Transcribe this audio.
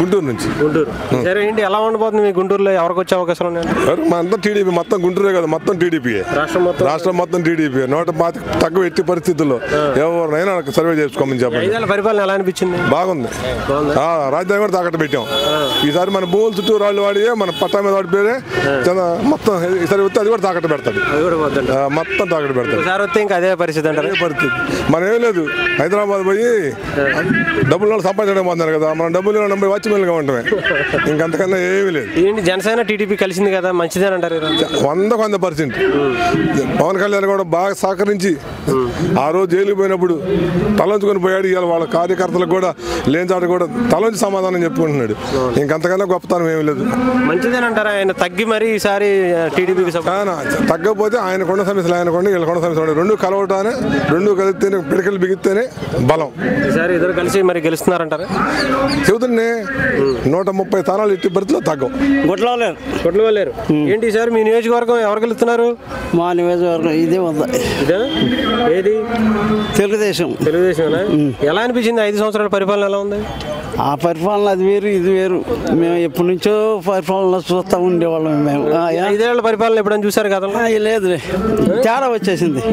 గుంటూరు నుంచి గుంటూరు సరే ఏంటి ఎలా ఉండబోతుంది మీ గుంటూరులో ఎవరికి వచ్చే అవకాశాలు ఉన్నాయి ఎవరు మా అంతా టీడీపీ మొత్తం గుంటూరే కదా మొత్తం టీడీపీయే రాష్ట్రం మొత్తం రాష్ట్రం మొత్తం టీడీపీ నూట పాతి తక్కువ ఎట్టి పరిస్థితుల్లో ఎవరినైనా సర్వే చేసుకోమని చెప్పండి ఐదేళ్ల పరిపాలన ఎలా అనిపించింది బాగుంది బాగుందా? ఆ, రాజధాని కూడా తాకట్టు పెట్టాం ఈసారి మన భూములు చుట్టూ రాళ్ళు వాడి మన పట్టా మీద వాడి పేరే చంద- మొత్తం ఈసారి వస్తే అది కూడా తాకట్టు పెడతాడు అది కూడా పోతుంట ఆ, మొత్తం తాకట్టు పెడతాడు ఒకసారి వస్తే ఇంకా అదే పరిస్థితి అంటారు అదే పరిస్థితి మనం ఏం లేదు హైదరాబాద్ పోయి డబ్బులు వాళ్ళు సంపాదించడం పోతున్నారు కదా మనం డబ్బులు నమ్మి వాచ్మెన్గా ఉండటమే ఇంకంతకన్నా ఏమీ లేదు ఏంటి జనసేన టీడీపీ కలిసింది కదా మంచిదేనంటారు ఈ రోజు? వందకు వంద పర్సెంట్ పవన్ కళ్యాణ్ కూడా బాగా సహకరించి ఆ రోజు జైలుకి పోయినప్పుడు తలంచుకొని పోయాడు ఇవాళ వాళ్ళ కార్యకర్తలకు కూడా లేని చాట కూడా తలంచి సమాధానం చెప్పుకుంటున్నాడు ఇంకంతకన్నా గొప్పతనం ఏమీ లేదు మంచిదేనంటారా ఆయన తగ్గి మరి ఈసారి టీడీపీకి సపోర్ట్ ఆయన తగ్గకపోతే ఆయన కొండ సమస్యలు ఆయన కొండ వీళ్ళ కొండ సమస్యలు ఉన్నాయి. రెండు కలవటానే రెండు కలిస్తేనే పిడకలు బిగిస్తేనే బలం ఈసారి ఇద్దరు కలిసి మరి గెలుస్తున్నారంటారా చెబుతుండే నూట ముప్పై స్థానాలు ఎట్టి పరిధిలో తగ్గవు గుట్లవలేరు కొట్లు వెళ్ళారు ఏంటి ఈసారి మీ నియోజకవర్గం ఎవరు గెలుస్తున్నారు మా నియోజకవర్గం ఇదే ఉంది ఇదే ఏది తెలుగుదేశం తెలుగుదేశం ఎలా అనిపించింది ఐదు సంవత్సరాల పరిపాలన ఎలా ఉంది ఆ పరిపాలన అది వేరు ఇది వేరు మేము ఎప్పటి నుంచో పరిపాలన చూస్తూ ఉండేవాళ్ళం మేము ఆ, యా- ఐదేళ్ల పరిపాలన ఎప్పుడైనా చూసారు కదా ఆ, లేదులే తేడా వచ్చేసింది